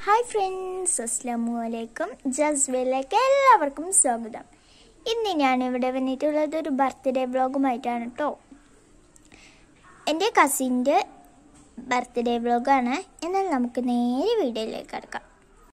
hi friends അസ്ലാമു അലൈക്കും ജസ്വയിലേക്ക് എല്ലാവർക്കും സ്വാഗതം ഇന്ന് ഞാൻ ഇവിടെ വന്നിട്ടുള്ളത് ഒരു ബർത്ത്ഡേ വ്ളോഗുമായിട്ടാണ് കേട്ടോ എൻ്റെ കസിൻ്റെ ബർത്ത്ഡേ വ്ളോഗാണ് എന്നാൽ നമുക്ക് നേരെ വീഡിയോയിലേക്ക് കിടക്കാം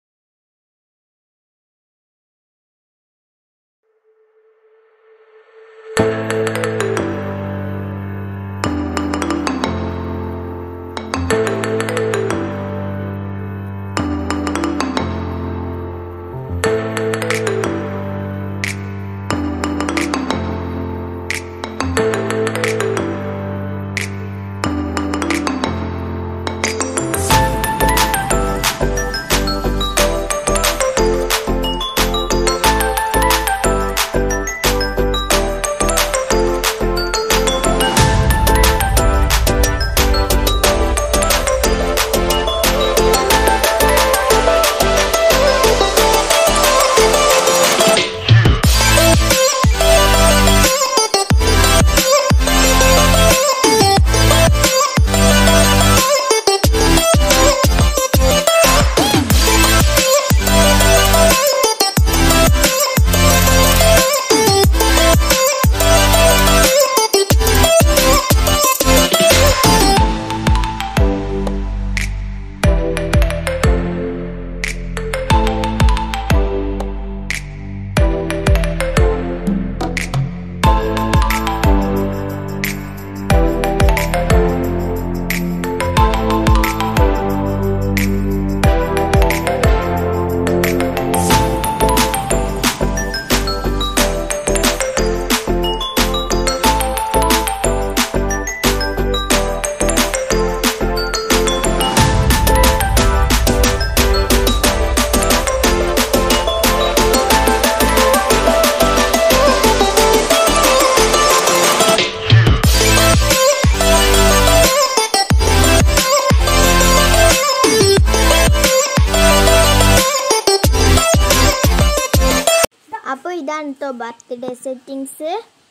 അപ്പോൾ ഇതാണ് കേട്ടോ ബർത്ത്ഡേ സെറ്റിങ്സ്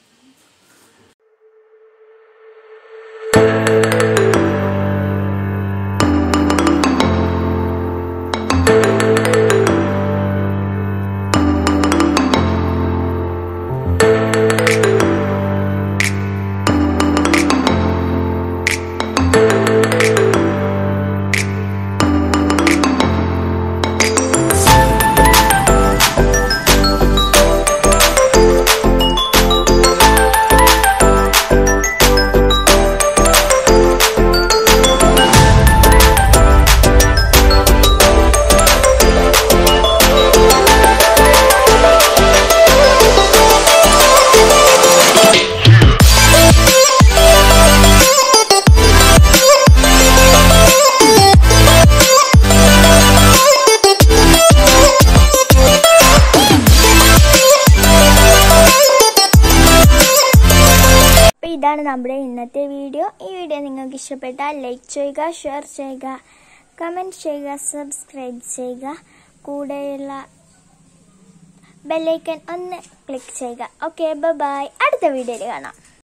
അപ്പോൾ ഇതാണ് നമ്മുടെ ഇന്നത്തെ വീഡിയോ ഈ വീഡിയോ നിങ്ങൾക്ക് ഇഷ്ടപ്പെട്ടാൽ ലൈക്ക് ചെയ്യുക ഷെയർ ചെയ്യുക കമൻറ്റ് ചെയ്യുക സബ്സ്ക്രൈബ് ചെയ്യുക കൂടെയുള്ള ബെല്ലൈക്കൻ ഒന്ന് ക്ലിക്ക് ചെയ്യുക ഓക്കെ ബൈ അടുത്ത വീഡിയോയിൽ കാണാം